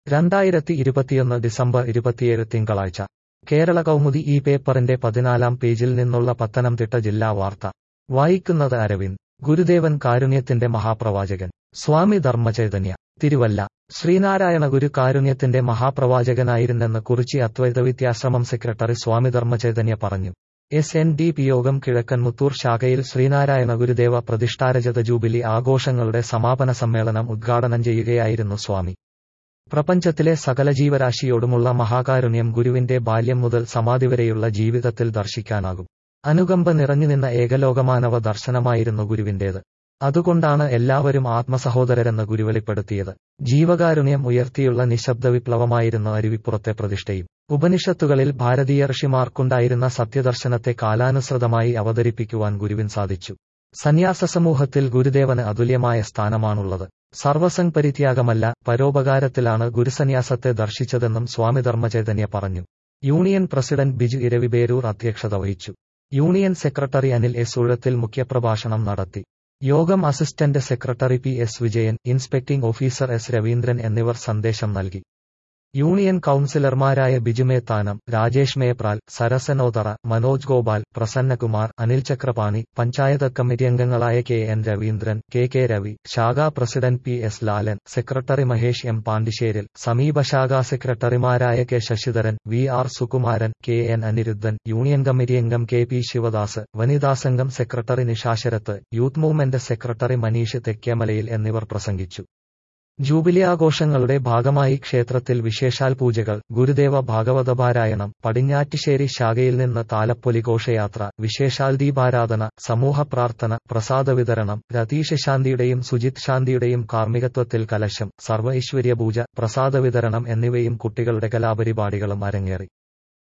രണ്ടായിരത്തി ഇരുപത്തിയൊന്ന് ഡിസംബർ ഇരുപത്തിയേഴ് തിങ്കളാഴ്ച കേരള കൗമുദി ഈ പേപ്പറിന്റെ പതിനാലാം പേജിൽ നിന്നുള്ള പത്തനംതിട്ട ജില്ലാ വാർത്ത വായിക്കുന്നത് അരവിന്ദ് ഗുരുദേവൻ കാരുണ്യത്തിന്റെ മഹാപ്രവാചകൻ സ്വാമി ധർമ്മചൈതന്യ തിരുവല്ല ശ്രീനാരായണ ഗുരു കാരുണ്യത്തിന്റെ മഹാപ്രവാചകനായിരുന്നെന്ന് കുറിച്ചി അദ്വൈതവിദ്യാശ്രമം സെക്രട്ടറി സ്വാമി ധർമ്മചൈതന്യ പറഞ്ഞു എസ് എൻ ഡി പി യോഗം കിഴക്കൻമുത്തൂർ ശാഖയിൽ ശ്രീനാരായണ ഗുരുദേവ പ്രതിഷ്ഠാരജത ജൂബിലി ആഘോഷങ്ങളുടെ സമാപന സമ്മേളനം ഉദ്ഘാടനം ചെയ്യുകയായിരുന്നു സ്വാമി പ്രപഞ്ചത്തിലെ സകല ജീവരാശിയോടുമുള്ള മഹാകാരുണ്യം ഗുരുവിന്റെ ബാല്യം മുതൽ സമാധി വരെയുള്ള ജീവിതത്തിൽ ദർശിക്കാനാകും അനുകമ്പ നിറഞ്ഞുനിന്ന ഏകലോകമാനവ ദർശനമായിരുന്നു ഗുരുവിന്റേത് അതുകൊണ്ടാണ് എല്ലാവരും ആത്മസഹോദരരെന്ന് ഗുരു വെളിപ്പെടുത്തിയത് ജീവകാരുണ്യം ഉയർത്തിയുള്ള നിശബ്ദ വിപ്ലവമായിരുന്നു അരുവിപ്പുറത്തെ പ്രതിഷ്ഠയും ഉപനിഷത്തുകളിൽ ഭാരതീയ ഋഷിമാർക്കുണ്ടായിരുന്ന സത്യദർശനത്തെ കാലാനുസൃതമായി അവതരിപ്പിക്കുവാൻ ഗുരുവിൻ സാധിച്ചു സന്യാസ സമൂഹത്തിൽ ഗുരുദേവന് അതുല്യമായ സ്ഥാനമാണുള്ളത് സർവസംഗ് പരിത്യാഗമല്ല പരോപകാരത്തിലാണ് ഗുരുസന്യാസത്തെ ദർശിച്ചതെന്നും സ്വാമി ധർമ്മചൈതന്യ പറഞ്ഞു യൂണിയൻ പ്രസിഡന്റ് ബിജു ഇരവിബേരൂർ അധ്യക്ഷത വഹിച്ചു union secretary Anil S Uzhathil മുഖ്യപ്രഭാഷണം നടത്തി Yogam assistant secretary P S Vijayan inspecting officer S Raveendran എന്നിവർ സന്ദേശം നൽകി യൂണിയൻ കൌൺസിലർമാരായ ബിജുമേത്താനം രാജേഷ് മേപ്രാൽ സരസനോതറ മനോജ് ഗോപാൽ പ്രസന്നകുമാർ അനിൽ ചക്രപാണി പഞ്ചായത്ത് കമ്മിറ്റി അംഗങ്ങളായ K N Raveendran K K Ravi ശാഖാ president P S Lalan secretary Mahesh M Pandisseril സമീപ ശാഖാ സെക്രട്ടറിമാരായ K Sasidharan V R Sukumaran K N Aniruddhan union committee അംഗം കെ പി ശിവദാസ് വനിതാ സംഘം സെക്രട്ടറി Nishasarath youth movement secretary Manish Thekkemalayil എന്നിവർ പ്രസംഗിച്ചു ജൂബിലി ആഘോഷങ്ങളുടെ ഭാഗമായി ക്ഷേത്രത്തിൽ വിശേഷാൽ പൂജകൾ ഗുരുദേവ ഭാഗവത പാരായണം പടിഞ്ഞാറ്റിശ്ശേരി ശാഖയിൽ നിന്ന് താലപ്പൊലി ഘോഷയാത്ര വിശേഷാൽ ദീപാരാധന സമൂഹ പ്രാർത്ഥന പ്രസാദ വിതരണം രതീഷ് ശാന്തിയുടെയും സുജിത് ശാന്തിയുടെയും കാർമ്മികത്വത്തിൽ കലശം സർവ ഐശ്വര്യ പൂജ പ്രസാദ വിതരണം എന്നിവയും കുട്ടികളുടെ കലാപരിപാടികളും അരങ്ങേറി